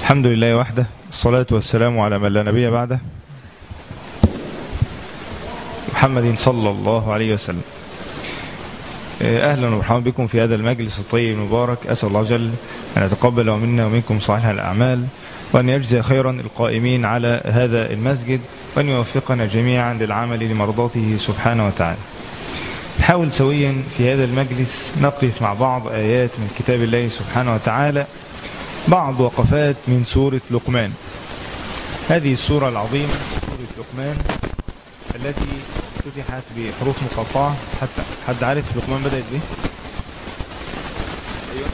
الحمد لله وحده الصلاة والسلام على من لا نبي بعده محمد صلى الله عليه وسلم أهلا ومرحبا بكم في هذا المجلس الطيب المبارك أسأل الله جل أن يتقبل منا ومنكم صالح الأعمال وأن يجزي خيرا القائمين على هذا المسجد وأن يوفقنا جميعا للعمل لمرضاته سبحانه وتعالى نحاول سويا في هذا المجلس نقف مع بعض آيات من كتاب الله سبحانه وتعالى بعض وقفات من سورة لقمان هذه السورة العظيمة سورة لقمان التي فتحت بحروف مقطعة حتى حد عارف لقمان بدأت به أيوة.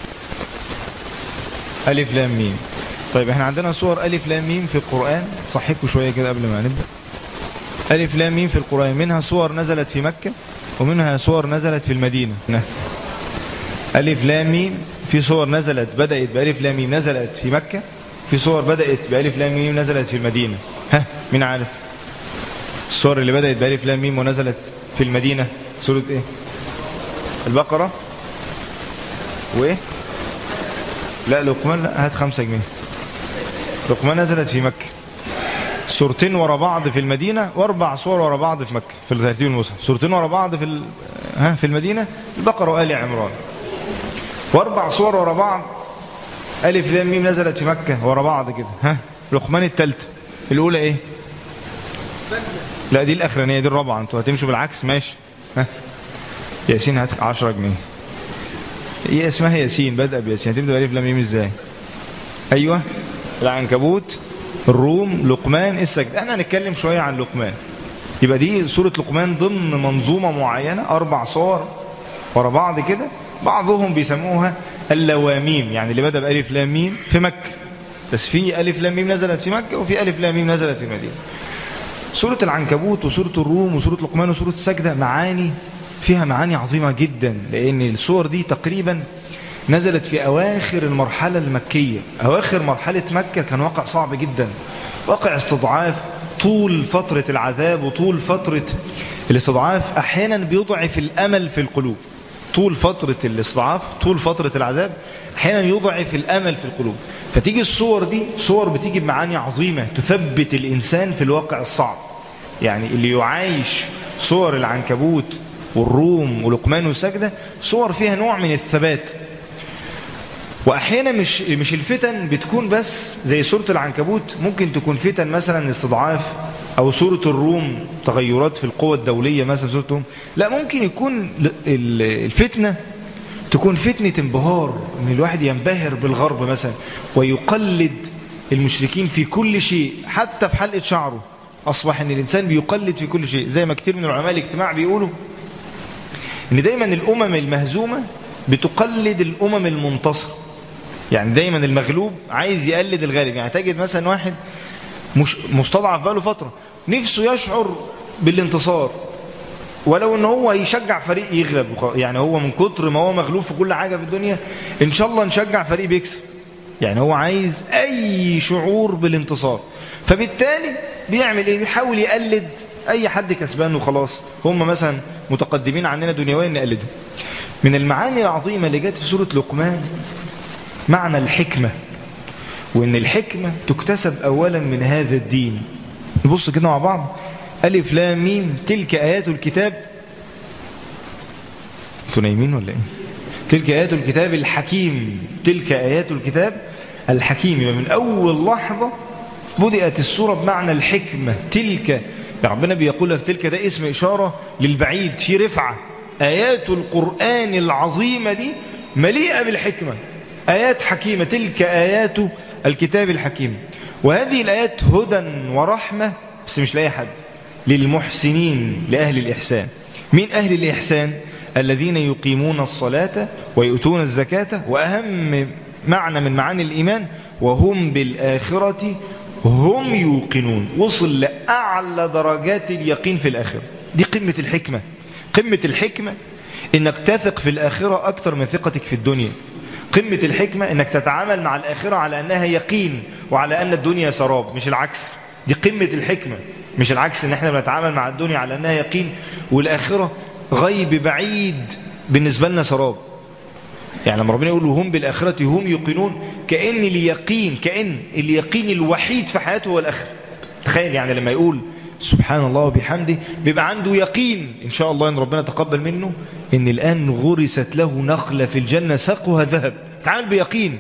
ألف لام ميم طيب احنا عندنا صور ألف لام ميم في القرآن صحيكوا شوية كده قبل ما نبدأ ألف لام ميم في القرآن منها صور نزلت في مكة ومنها صور نزلت في المدينة ألف لام ميم في صور نزلت بدأت بألف لام ميم نزلت في مكة في صور بدأت بألف لام ميم نزلت في المدينة ها مين عارف الصور اللي بدأت بألف لام ميم ونزلت في المدينة سورة ايه البقرة وايه لا لقمان لا هات خمسة جنيه لقمان نزلت في مكة سورتين ورا بعض في المدينة واربع صور ورا بعض في مكة في الترتيب المصحف سورتين ورا بعض في ال... ها في المدينة البقرة وآل عمران واربع صور ورا بعض ألف لام ميم نزلت في مكة ورا بعض كده ها لقمان التالتة الأولى إيه لا دي الأخرانية دي الرابعة انتوا هتمشوا بالعكس ماشي ها ياسين هات 10 جنيه هي اسمها ياسين بدأ بياسين هتبدأ بألف لام ميم ازاي أيوة العنكبوت الروم لقمان السجد احنا هنتكلم شوية عن لقمان يبقى دي سورة لقمان ضمن منظومة معينة أربع صور ورا بعض كده بعضهم بيسموها اللواميم يعني اللي بدأ بألف لام ميم في مكة بس في ألف لام ميم نزلت في مكة وفي ألف لام ميم نزلت في المدينة سورة العنكبوت وسورة الروم وسورة لقمان وسورة السجدة معاني فيها معاني عظيمة جدا لأن السور دي تقريبا نزلت في أواخر المرحلة المكية أواخر مرحلة مكة كان واقع صعب جدا واقع استضعاف طول فترة العذاب وطول فترة الاستضعاف أحيانا بيضعف الأمل في القلوب طول فترة الاستضعاف طول فترة العذاب أحيانا يضعف الأمل في القلوب فتيجي الصور دي صور بتيجي بمعاني عظيمة تثبت الإنسان في الواقع الصعب يعني اللي يعايش صور العنكبوت والروم ولقمان والسجدة صور فيها نوع من الثبات واحيانا مش مش الفتن بتكون بس زي سوره العنكبوت ممكن تكون فتن مثلا استضعاف او سوره الروم تغيرات في القوى الدوليه مثلا سوره الروم لا ممكن يكون الفتنه تكون فتنه انبهار ان الواحد ينبهر بالغرب مثلا ويقلد المشركين في كل شيء حتى في حلقه شعره اصبح ان الانسان بيقلد في كل شيء زي ما كتير من علماء الاجتماع بيقولوا ان دايما الامم المهزومه بتقلد الامم المنتصره يعني دايما المغلوب عايز يقلد الغالب يعني تجد مثلا واحد مش مستضعف بقاله فترة نفسه يشعر بالانتصار ولو ان هو يشجع فريق يغلب يعني هو من كتر ما هو مغلوب في كل حاجة في الدنيا ان شاء الله نشجع فريق بيكسب يعني هو عايز اي شعور بالانتصار فبالتالي بيعمل ايه بيحاول يقلد اي حد كسبان وخلاص هم مثلا متقدمين عننا دنيويا نقلدهم من المعاني العظيمة اللي جت في سورة لقمان معنى الحكمة وان الحكمة تكتسب اولا من هذا الدين نبص كده مع بعض ألف لام ميم تلك آيات الكتاب انتوا نايمين ولا ايه تلك آيات الكتاب الحكيم تلك آيات الكتاب الحكيم يبقى من أول لحظة بدأت السورة بمعنى الحكمة تلك ربنا بيقول في تلك ده اسم إشارة للبعيد في رفعة آيات القرآن العظيمة دي مليئة بالحكمة آيات حكيمة تلك آيات الكتاب الحكيم وهذه الآيات هدى ورحمة بس مش لأي حد للمحسنين لأهل الإحسان من أهل الإحسان الذين يقيمون الصلاة ويؤتون الزكاة وأهم معنى من معاني الإيمان وهم بالآخرة هم يوقنون وصل لأعلى درجات اليقين في الآخرة دي قمة الحكمة قمة الحكمة انك تثق في الآخرة أكثر من ثقتك في الدنيا قمة الحكمة انك تتعامل مع الآخرة على أنها يقين وعلى أن الدنيا سراب مش العكس دي قمة الحكمة مش العكس ان احنا بنتعامل مع الدنيا على أنها يقين والآخرة غيب بعيد بالنسبة لنا سراب يعني لما ربنا يقول هم بالآخرة هم يوقنون كأن اليقين كأن اليقين الوحيد في حياته هو الآخرة تخيل يعني لما يقول سبحان الله وبحمده بيبقى عنده يقين إن شاء الله إن ربنا تقبل منه إن الآن غرست له نخلة في الجنة سقها ذهب تعامل بيقين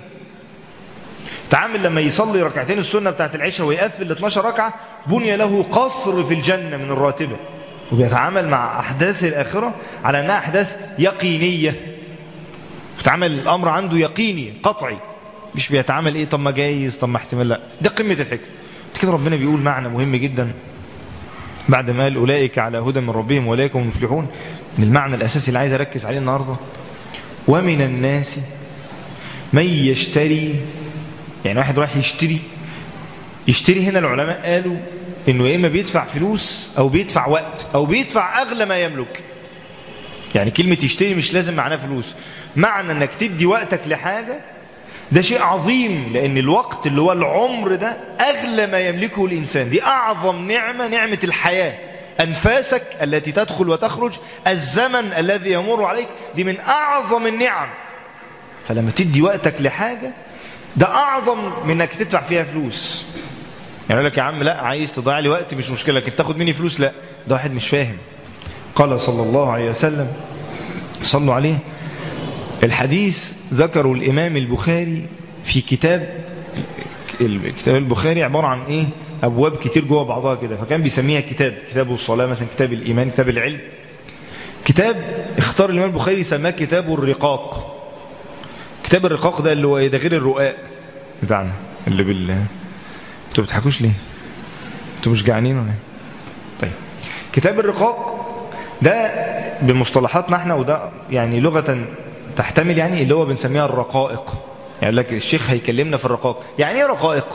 تعامل لما يصلي ركعتين السنة بتاعت العشاء ويقفل 12 ركعة بني له قصر في الجنة من الراتبة وبيتعامل مع أحداث الآخرة على أنها أحداث يقينية بيتعامل الأمر عنده يقيني قطعي مش بيتعامل إيه طب ما جايز طب ما احتمال لا ده قمة الحكمة كده ربنا بيقول معنى مهم جدا بعد ما قال أولئك على هدى من ربهم وأولئك هم المفلحون من المعنى الأساسي اللي عايز أركز عليه النهاردة ومن الناس من يشتري يعني واحد رايح يشتري يشتري هنا العلماء قالوا انه يا اما بيدفع فلوس او بيدفع وقت او بيدفع اغلى ما يملك يعني كلمة يشتري مش لازم معناه فلوس معنى انك تدي وقتك لحاجة ده شيء عظيم لان الوقت اللي هو العمر ده اغلى ما يملكه الانسان دي اعظم نعمة نعمة الحياة انفاسك التي تدخل وتخرج الزمن الذي يمر عليك دي من اعظم النعم فلما تدي وقتك لحاجة ده اعظم من انك تدفع فيها فلوس يعني يقول لك يا عم لا عايز تضيع لي وقت مش مشكلة لكن تاخد مني فلوس لا ده واحد مش فاهم قال صلى الله عليه وسلم صلوا عليه الحديث ذكروا الإمام البخاري في كتاب الكتاب البخاري عبارة عن إيه أبواب كتير جوه بعضها كده فكان بيسميها كتاب كتاب الصلاة مثلا كتاب الإيمان كتاب العلم كتاب اختار الإمام البخاري سماه كتاب الرقاق كتاب الرقاق ده اللي هو ايه ده غير الرقاق بتاعنا اللي بال انتوا بتضحكوش ليه انتوا مش جعانين ولا طيب كتاب الرقاق ده بمصطلحاتنا احنا وده يعني لغة تحتمل يعني اللي هو بنسميها الرقائق يعني لك الشيخ هيكلمنا في الرقائق يعني ايه رقائق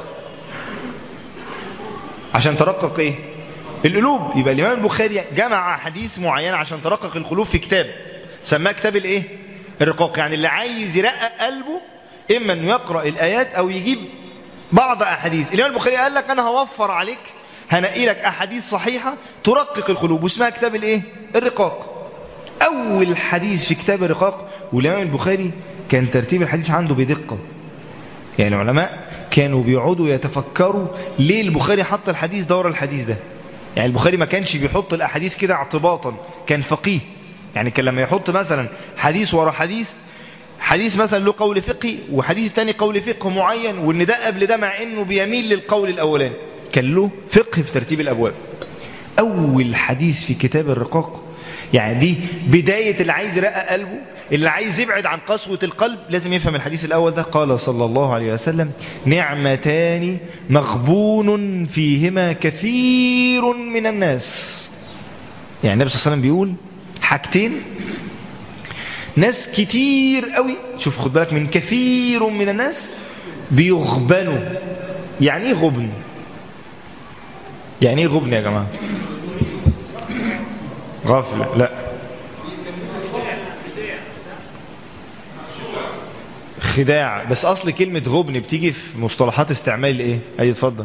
عشان ترقق ايه القلوب يبقى الامام البخاري جمع حديث معين عشان ترقق القلوب في كتاب سماه كتاب الايه الرقاق يعني اللي عايز يرقق قلبه اما انه يقرأ الايات او يجيب بعض احاديث الامام البخاري قال لك انا هوفر عليك هنقي لك احاديث صحيحة ترقق القلوب واسمها كتاب الايه الرقاق اول حديث في كتاب الرقاق والامام البخاري كان ترتيب الحديث عنده بدقة يعني العلماء كانوا بيقعدوا يتفكروا ليه البخاري حط الحديث دور الحديث ده يعني البخاري ما كانش بيحط الاحاديث كده اعتباطا كان فقيه يعني كان لما يحط مثلا حديث ورا حديث حديث مثلا له قول فقهي وحديث تاني قول فقه معين وان ده قبل ده مع انه بيميل للقول الاولاني كان له فقه في ترتيب الابواب اول حديث في كتاب الرقاق يعني دي بداية اللي عايز يرقق قلبه اللي عايز يبعد عن قسوة القلب لازم يفهم الحديث الأول ده قال صلى الله عليه وسلم نعمتان مغبون فيهما كثير من الناس يعني النبي صلى الله عليه وسلم بيقول حاجتين ناس كتير قوي شوف خد بالك من كثير من الناس بيغبنوا يعني ايه غبن يعني ايه غبن يا جماعة غفلة لا خداع بس اصل كلمة غبن بتيجي في مصطلحات استعمال ايه اي اتفضل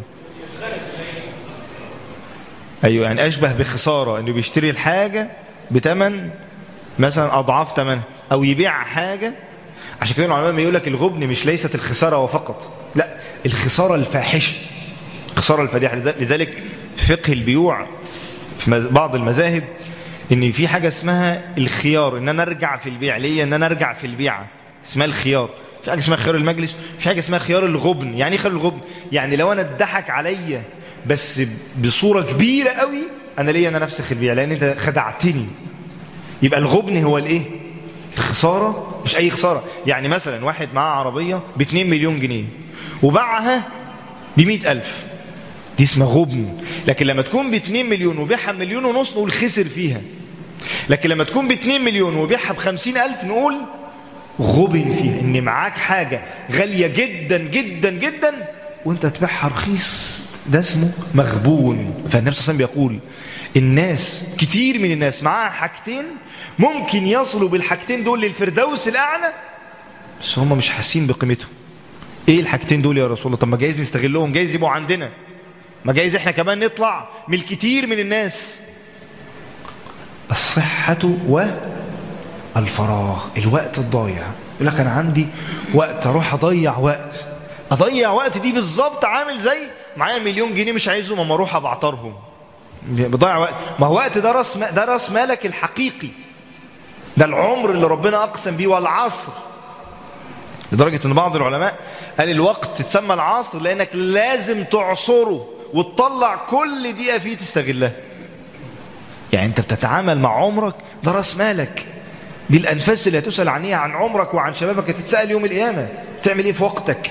ايوه يعني اشبه بخسارة انه بيشتري الحاجة بتمن مثلا اضعاف تمنها او يبيع حاجة عشان كده العلماء بيقول لك الغبن مش ليست الخسارة وفقط لا الخسارة الفاحشة الخسارة الفادحة لذلك في فقه البيوع في بعض المذاهب ان في حاجة اسمها الخيار ان انا ارجع في البيع ليه ان انا ارجع في البيعة اسمها الخيار في حاجة اسمها خيار المجلس في حاجة اسمها خيار الغبن يعني ايه خيار الغبن يعني لو انا اتضحك عليا بس بصورة كبيرة قوي انا ليه انا نفسي البيع لان انت خدعتني يبقى الغبن هو الايه الخسارة مش اي خسارة يعني مثلا واحد معاه عربية ب 2 مليون جنيه وباعها ب 100 الف دي اسمها غبن لكن لما تكون ب 2 مليون وبيعها بمليون ونص نقول خسر فيها لكن لما تكون ب 2 مليون وبيعها ب 50 الف نقول غبن فيها ان معاك حاجة غالية جدا جدا جدا وانت تبيعها رخيص ده اسمه مغبون فالنبي صلى الله عليه وسلم بيقول الناس كتير من الناس معاها حاجتين ممكن يصلوا بالحاجتين دول للفردوس الأعلى بس هم مش حاسين بقيمتهم ايه الحاجتين دول يا رسول الله طب ما جايز نستغلهم جايز يبقوا عندنا ما جايز احنا كمان نطلع من الكتير من الناس الصحة الفراغ الوقت الضايع يقول لك انا عندي وقت اروح اضيع وقت اضيع وقت دي بالظبط عامل زي معايا مليون جنيه مش عايزهم اما اروح ابعترهم بضيع وقت ما هو وقت ده راس ده راس مالك الحقيقي ده العمر اللي ربنا اقسم بيه والعصر لدرجة ان بعض العلماء قال الوقت تسمى العصر لانك لازم تعصره وتطلع كل دقيقة فيه تستغلها يعني انت بتتعامل مع عمرك ده راس مالك دي الانفاس اللي هتسأل عنيها عن عمرك وعن شبابك هتتسأل يوم القيامة تعمل ايه في وقتك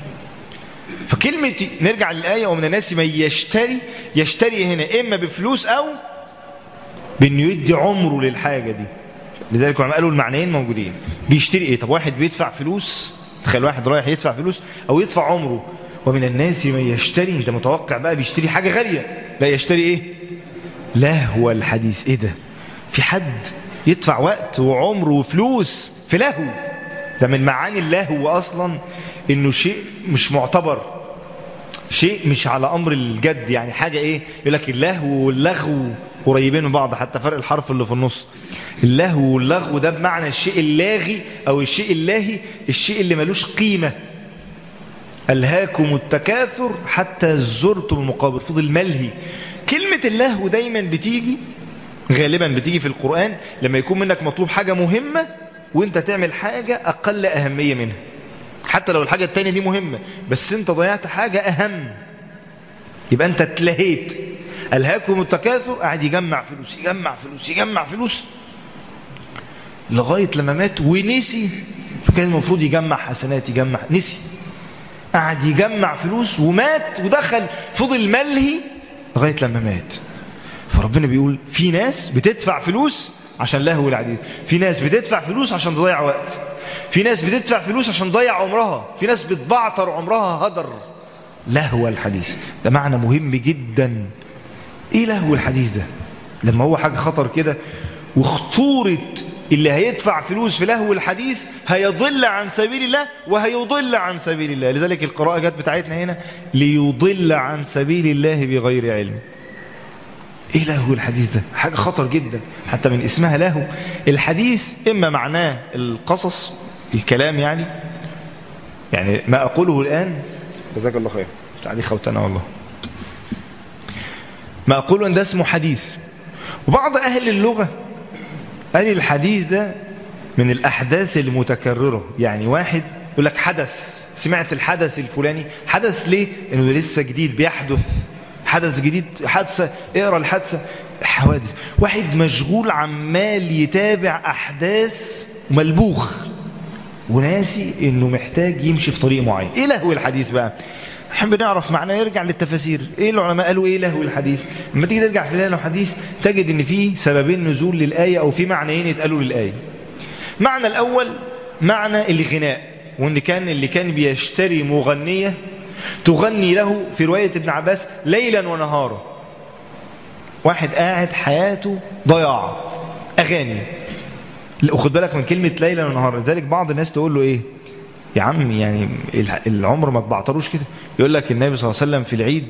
فكلمة نرجع للآية ومن الناس من يشتري يشتري هنا إما بفلوس أو بأنه يدي عمره للحاجة دي لذلك العلماء قالوا المعنيين موجودين بيشتري ايه طب واحد بيدفع فلوس تخيل واحد رايح يدفع فلوس او يدفع عمره ومن الناس من يشتري انت متوقع بقى بيشتري حاجة غالية لا يشتري ايه لهو الحديث ايه ده في حد يدفع وقت وعمر وفلوس في لهو ده من معاني اللهو اصلا انه شيء مش معتبر شيء مش على امر الجد يعني حاجة ايه يقول لك اللهو واللغو قريبين من بعض حتى فرق الحرف اللي في النص اللهو واللغو ده بمعنى الشيء اللاغي او الشيء اللاهي الشيء اللي ملوش قيمة ألهاكم التكاثر حتى زرتم المقابر فضل ملهي كلمة اللهو دايما بتيجي غالبا بتيجي في القرآن لما يكون منك مطلوب حاجة مهمة وانت تعمل حاجة أقل أهمية منها حتى لو الحاجة التانية دي مهمة بس انت ضيعت حاجة أهم يبقى انت اتلهيت ألهاكم التكاثر قاعد يجمع فلوس يجمع فلوس يجمع فلوس لغاية لما مات ونسي فكان المفروض يجمع حسنات يجمع نسي قعد يجمع فلوس ومات ودخل فضل ملهي لغاية لما مات فربنا بيقول في ناس بتدفع فلوس عشان لهو العديد في ناس بتدفع فلوس عشان تضيع وقت في ناس بتدفع فلوس عشان تضيع عمرها في ناس بتبعتر عمرها هدر لهو الحديث ده معنى مهم جدا ايه لهو الحديث ده لما هو حاجة خطر كده وخطورة اللي هيدفع فلوس في لهو الحديث هيضل عن سبيل الله وهيضل عن سبيل الله لذلك القراءة جت بتاعتنا هنا ليضل عن سبيل الله بغير علم ايه لهو الحديث ده حاجة خطر جدا حتى من اسمها لهو الحديث اما معناه القصص الكلام يعني يعني ما اقوله الان جزاك الله خير تعالي خوتنا والله ما اقوله ان ده اسمه حديث وبعض اهل اللغة قال الحديث ده من الاحداث المتكررة يعني واحد يقول لك حدث سمعت الحدث الفلاني حدث ليه انه لسه جديد بيحدث حدث جديد حادثة اقرا الحادثة حوادث واحد مشغول عمال يتابع احداث ملبوخ وناسي انه محتاج يمشي في طريق معين ايه لهو الحديث بقى نحب نعرف معناه يرجع للتفاسير ايه العلماء قالوا ايه لهو الحديث لما تيجي ترجع في لهو الحديث تجد ان في سببين نزول للآية او في معنيين يتقالوا للآية معنى الاول معنى الغناء وان كان اللي كان بيشتري مغنية تغني له في رواية ابن عباس ليلا ونهارا واحد قاعد حياته ضياع اغاني خد بالك من كلمة ليلا ونهارا لذلك بعض الناس تقول له ايه يا عم يعني العمر ما تبعتروش كده يقول لك النبي صلى الله عليه وسلم في العيد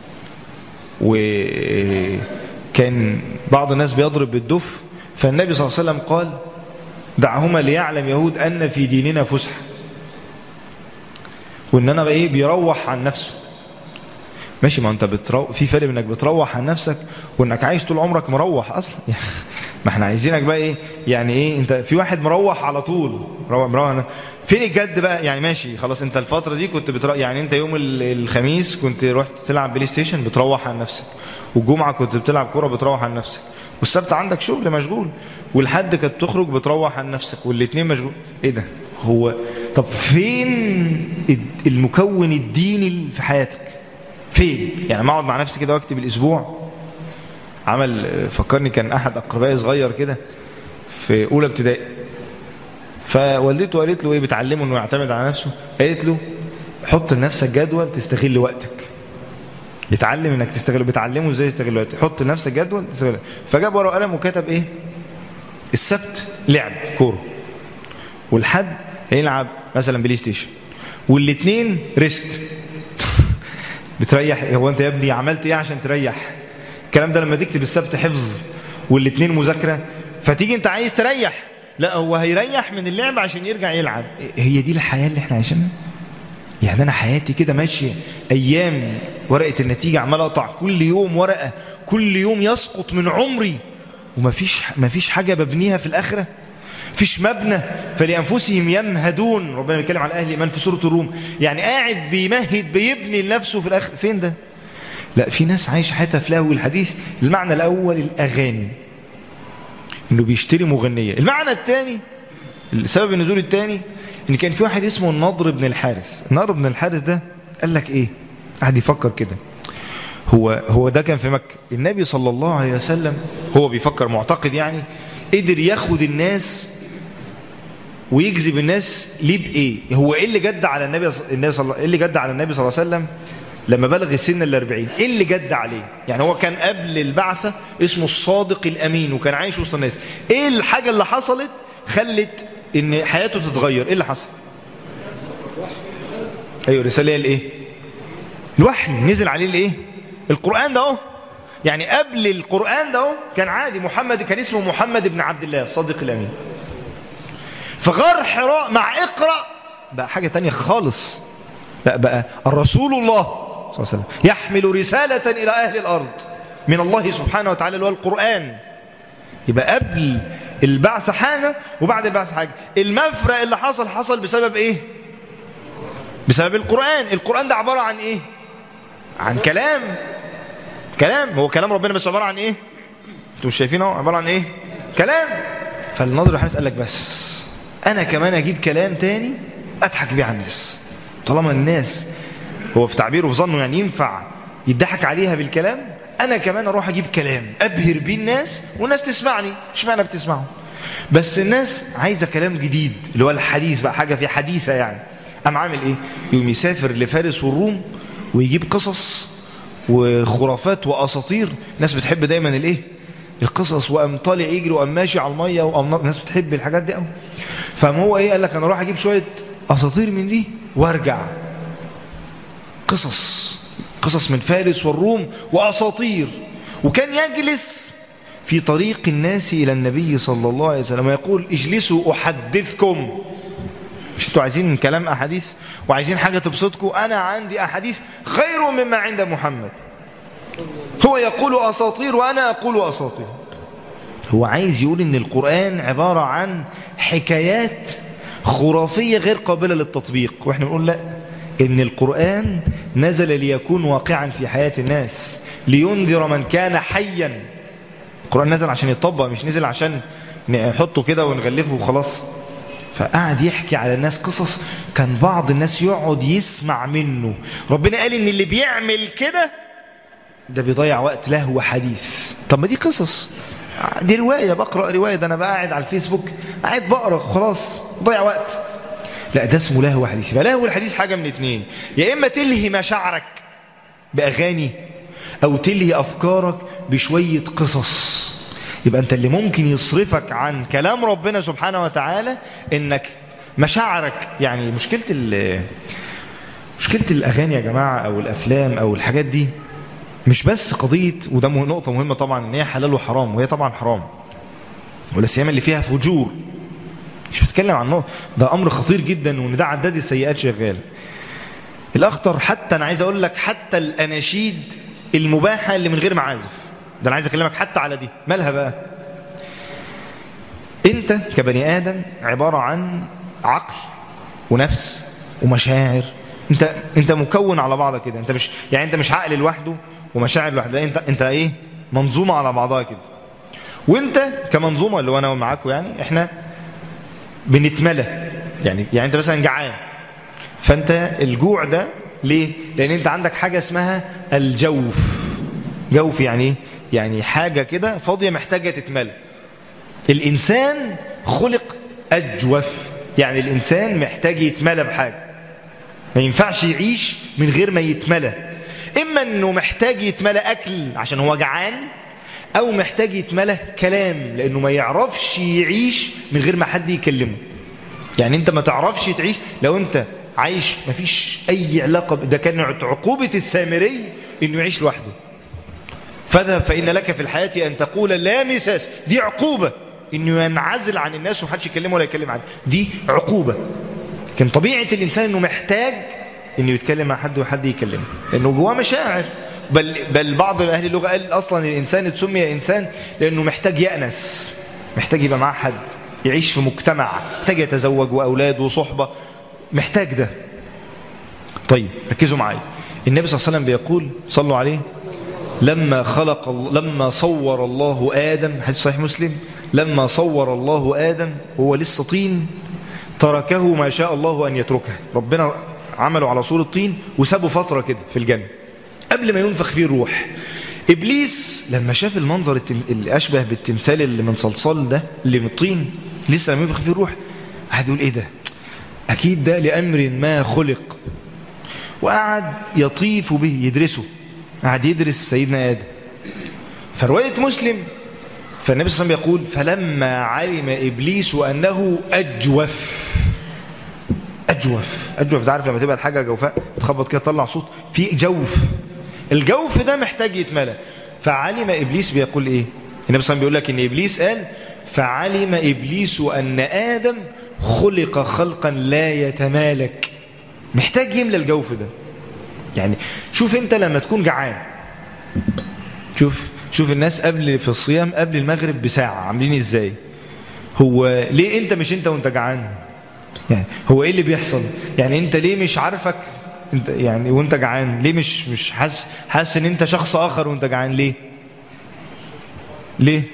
وكان بعض الناس بيضرب بالدف فالنبي صلى الله عليه وسلم قال دعهما ليعلم يهود أن في ديننا فسح وان انا ايه بيروح عن نفسه ماشي ما انت بترو... في فرق انك بتروح عن نفسك وانك عايش طول عمرك مروح اصلا ما احنا عايزينك بقى ايه يعني ايه انت في واحد مروح على طول مروح مروح فين الجد بقى يعني ماشي خلاص انت الفترة دي كنت بتر... يعني انت يوم الخميس كنت رحت تلعب بلاي ستيشن بتروح عن نفسك والجمعة كنت بتلعب كورة بتروح عن نفسك والسبت عندك شغل مشغول والحد كانت تخرج بتروح عن نفسك والاثنين مشغول ايه ده هو طب فين المكون الديني في حياتك فين يعني ما اقعد مع نفسي كده واكتب الاسبوع عمل فكرني كان احد اقربائي صغير كده في اولى ابتدائي فوالدته قالت له ايه بتعلمه انه يعتمد على نفسه قالت له حط لنفسك جدول تستغل وقتك يتعلم انك تستغل بتعلمه ازاي يستغل وقتك حط لنفسك جدول تستغل فجاب ورقه وقلم وكتب ايه السبت لعب كوره والحد هيلعب مثلا بلاي ستيشن والاثنين ريست بتريح هو انت يا ابني عملت ايه عشان تريح الكلام ده لما تكتب السبت حفظ والاثنين مذاكره فتيجي انت عايز تريح لا هو هيريح من اللعب عشان يرجع يلعب هي دي الحياة اللي احنا عايشينها يعني انا حياتي كده ماشية ايام ورقة النتيجة عمال اقطع كل يوم ورقة كل يوم يسقط من عمري ومفيش مفيش حاجة ببنيها في الاخرة فيش مبنى فلأنفسهم يمهدون ربنا بيتكلم على أهل الإيمان في سورة الروم يعني قاعد بيمهد بيبني لنفسه في الآخر فين ده لا في ناس عايشة حياتها في لهو الحديث المعنى الأول الأغاني إنه بيشتري مغنية المعنى الثاني السبب النزول الثاني إن كان في واحد اسمه النضر بن الحارث النضر بن الحارث ده قال لك إيه قاعد يفكر كده هو هو ده كان في مكة النبي صلى الله عليه وسلم هو بيفكر معتقد يعني قدر ياخد الناس ويجذب الناس ليه بايه هو ايه اللي جد على النبي النبي صلى الله ايه اللي جد على النبي صلى الله عليه وسلم لما بلغ السن الأربعين ايه اللي جد عليه يعني هو كان قبل البعثة اسمه الصادق الامين وكان عايش وسط الناس ايه الحاجة اللي حصلت خلت ان حياته تتغير ايه اللي حصل ايوه رسالة الايه الوحي نزل عليه الايه القرآن ده اهو يعني قبل القرآن ده اهو كان عادي محمد كان اسمه محمد بن عبد الله الصادق الامين فغار حراء مع اقرأ بقى حاجة تانية خالص بقى, بقى الرسول الله صلى الله عليه وسلم يحمل رسالة إلى أهل الأرض من الله سبحانه وتعالى اللي هو القرآن يبقى قبل البعث حاجة وبعد البعث حاجة المفرق اللي حصل حصل بسبب ايه بسبب القرآن القرآن ده عبارة عن ايه عن كلام كلام هو كلام ربنا بس عبارة عن ايه انتوا مش شايفين اهو عبارة عن ايه كلام فالناظر الحارس قال لك بس انا كمان اجيب كلام تاني اضحك بيه على الناس طالما الناس هو في تعبيره في ظنه يعني ينفع يضحك عليها بالكلام انا كمان اروح اجيب كلام ابهر بيه الناس والناس تسمعني مش معنى بتسمعه بس الناس عايزة كلام جديد اللي هو الحديث بقى حاجة في حديثة يعني قام عامل ايه يقوم يسافر لفارس والروم ويجيب قصص وخرافات واساطير الناس بتحب دايما الايه القصص وقام طالع يجري وقام ماشي على الميه وقام الناس بتحب الحاجات دي قوي فقام هو ايه قال لك انا اروح اجيب شويه اساطير من دي وارجع قصص قصص من فارس والروم واساطير وكان يجلس في طريق الناس الى النبي صلى الله عليه وسلم يقول اجلسوا احدثكم مش انتوا عايزين كلام احاديث وعايزين حاجه تبسطكم انا عندي احاديث خير مما عند محمد هو يقول أساطير وأنا أقول أساطير هو عايز يقول ان القرآن عبارة عن حكايات خرافية غير قابلة للتطبيق واحنا بنقول لا ان القرآن نزل ليكون واقعا في حياة الناس لينذر من كان حيا القرآن نزل عشان يطبق مش نزل عشان نحطه كده ونغلفه وخلاص فقعد يحكي على الناس قصص كان بعض الناس يقعد يسمع منه ربنا قال ان اللي بيعمل كده ده بيضيع وقت لهو حديث طب ما دي قصص دي رواية بقرأ رواية ده أنا بقى قاعد على الفيسبوك قاعد بقرأ خلاص ضيع وقت لا ده اسمه لهو حديث فلهو الحديث حاجة من اتنين يا إما تلهي مشاعرك بأغاني أو تلهي أفكارك بشوية قصص يبقى أنت اللي ممكن يصرفك عن كلام ربنا سبحانه وتعالى إنك مشاعرك يعني مشكلة مشكلة الأغاني يا جماعة أو الأفلام أو الحاجات دي مش بس قضية وده نقطة مهمة طبعا ان هي حلال وحرام وهي طبعا حرام ولا سيما اللي فيها فجور مش بتكلم عن نقطة ده امر خطير جدا وان ده عداد السيئات شغال الاخطر حتى انا عايز اقول لك حتى الاناشيد المباحة اللي من غير معازف ده انا عايز اكلمك حتى على دي مالها بقى انت كبني ادم عبارة عن عقل ونفس ومشاعر انت انت مكون على بعضك كده انت مش يعني انت مش عقل لوحده ومشاعر لوحدها انت انت ايه منظومه على بعضها كده وانت كمنظومه اللي هو انا ومعاكم يعني احنا بنتملى يعني يعني انت مثلا جعان فانت الجوع ده ليه لان انت عندك حاجه اسمها الجوف جوف يعني ايه يعني حاجه كده فاضيه محتاجه تتملى الانسان خلق اجوف يعني الانسان محتاج يتملى بحاجه ما ينفعش يعيش من غير ما يتملى إما أنه محتاج يتملى أكل عشان هو جعان أو محتاج يتملى كلام لأنه ما يعرفش يعيش من غير ما حد يكلمه يعني أنت ما تعرفش تعيش لو أنت عايش ما فيش أي علاقة ده كانت عقوبة السامري أنه يعيش لوحده فذهب فإن لك في الحياة أن تقول لا مساس دي عقوبة انه ينعزل عن الناس ومحدش يكلمه ولا يكلم عنه دي عقوبة كان طبيعة الانسان انه محتاج انه يتكلم مع حد وحد يكلمه لانه جواه مشاعر بل, بل بعض اهل اللغة قال اصلا الانسان اتسمي انسان لانه محتاج يأنس محتاج يبقى معاه حد يعيش في مجتمع محتاج يتزوج واولاد وصحبة محتاج ده طيب ركزوا معايا النبي صلى الله عليه وسلم بيقول صلوا عليه لما خلق لما صور الله آدم حديث صحيح مسلم لما صور الله آدم هو لسه طين تركه ما شاء الله أن يتركه ربنا عمله على صورة طين وسابه فترة كده في الجنة قبل ما ينفخ فيه الروح إبليس لما شاف المنظر اللي أشبه بالتمثال اللي من صلصال ده اللي من الطين لسه لما ينفخ فيه الروح قعد يقول إيه ده أكيد ده لأمر ما خلق وقعد يطيف به يدرسه قعد يدرس سيدنا آدم فرواية مسلم فالنبي صلى الله عليه وسلم يقول فلما علم إبليس أنه أجوف أجوف أجوف ده عارف لما تبقى الحاجة جوفاء تخبط كده تطلع صوت في جوف الجوف ده محتاج يتملى فعلم إبليس بيقول إيه النبي صلى الله عليه وسلم بيقول لك إن إبليس قال فعلم إبليس أن آدم خلق خلقا لا يتمالك محتاج يملى الجوف ده يعني شوف انت لما تكون جعان شوف شوف الناس قبل في الصيام قبل المغرب بساعة عاملين ازاي هو ليه انت مش انت وانت جعان يعني هو ايه اللي بيحصل يعني انت ليه مش عارفك انت يعني وانت جعان ليه مش مش حاسس حاسس ان انت شخص اخر وانت جعان ليه ليه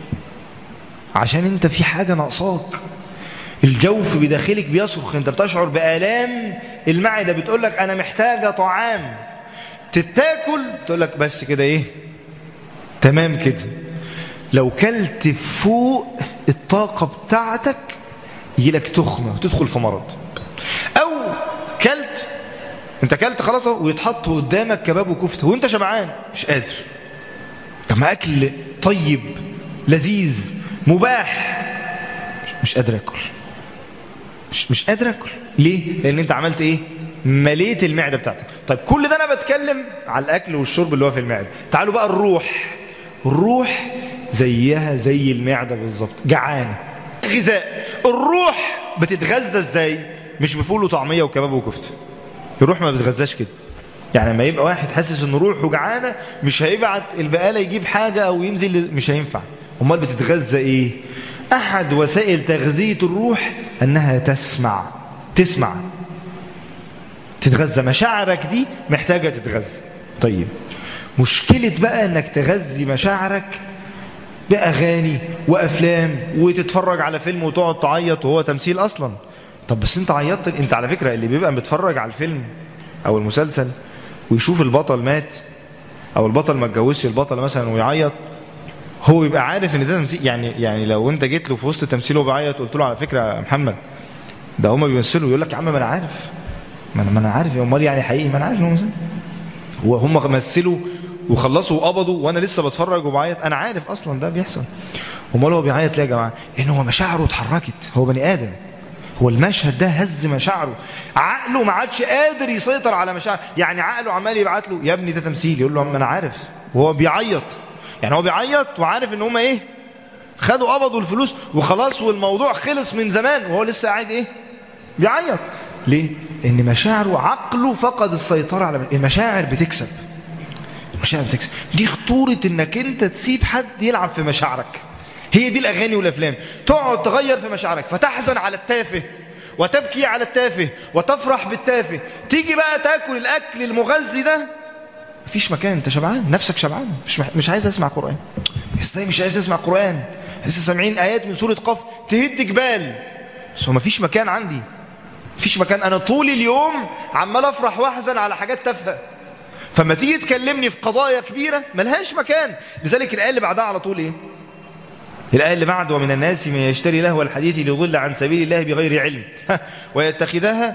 عشان انت في حاجة ناقصاك الجوف بداخلك بيصرخ انت بتشعر بآلام المعدة بتقول لك انا محتاجة طعام تتاكل تقول لك بس كده ايه تمام كده لو كلت فوق الطاقة بتاعتك يجيلك تخمة وتدخل في مرض او كلت انت كلت خلاص ويتحط قدامك كباب وكفتة وانت شبعان مش قادر طب ما اكل طيب لذيذ مباح مش قادر اكل مش, مش قادر اكل ليه لان انت عملت ايه مليت المعدة بتاعتك طيب كل ده انا بتكلم على الاكل والشرب اللي هو في المعدة تعالوا بقى الروح الروح زيها زي المعدة بالظبط جعانة غذاء الروح بتتغذى ازاي مش بفول وطعمية وكباب وكفتة الروح ما بتغذاش كده يعني لما يبقى واحد حاسس ان روحه جعانة مش هيبعت البقالة يجيب حاجة او ينزل مش هينفع امال بتتغذى ايه احد وسائل تغذية الروح انها تسمع تسمع تتغذى مشاعرك دي محتاجة تتغذى طيب مشكلة بقى انك تغذي مشاعرك بأغاني وأفلام وتتفرج على فيلم وتقعد تعيط وهو تمثيل أصلا طب بس انت عيطت انت على فكرة اللي بيبقى متفرج على الفيلم او المسلسل ويشوف البطل مات او البطل ما اتجوزش البطل مثلا ويعيط هو يبقى عارف ان ده تمثيل يعني يعني لو انت جيت له في وسط تمثيله وبيعيط قلت له على فكره يا محمد ده هما بيمثلوا يقول لك يا عم ما انا عارف ما انا ما انا عارف امال يعني حقيقي ما انا عارف ان هو هم مثلوا وخلصوا وقبضوا وانا لسه بتفرج وبعيط انا عارف اصلا ده بيحصل امال هو بيعيط ليه يا جماعه لان هو مشاعره اتحركت هو بني ادم هو المشهد ده هز مشاعره عقله ما عادش قادر يسيطر على مشاعره يعني عقله عمال يبعت له يا ابني ده تمثيل يقول له ما انا عارف وهو بيعيط يعني هو بيعيط وعارف ان هما ايه خدوا قبضوا الفلوس وخلاص والموضوع خلص من زمان وهو لسه قاعد ايه بيعيط ليه ان مشاعره عقله فقد السيطرة على المشاعر بتكسب المشاعر بتكسب دي خطورة انك انت تسيب حد يلعب في مشاعرك هي دي الاغاني والافلام تقعد تغير في مشاعرك فتحزن على التافه وتبكي على التافه وتفرح بالتافه تيجي بقى تاكل الاكل المغذي ده مفيش مكان انت شبعان نفسك شبعان مش مح... مش عايز اسمع قران ازاي مش عايز اسمع قران لسه سامعين ايات من سوره قف تهد جبال بس هو مفيش مكان عندي مفيش مكان انا طول اليوم عمال افرح واحزن على حاجات تافهه فما تيجي تكلمني في قضايا كبيره ملهاش مكان لذلك الايه اللي بعدها على طول ايه الآية اللي بعد ومن الناس من يشتري لهو الحديث ليضل عن سبيل الله بغير علم ويتخذها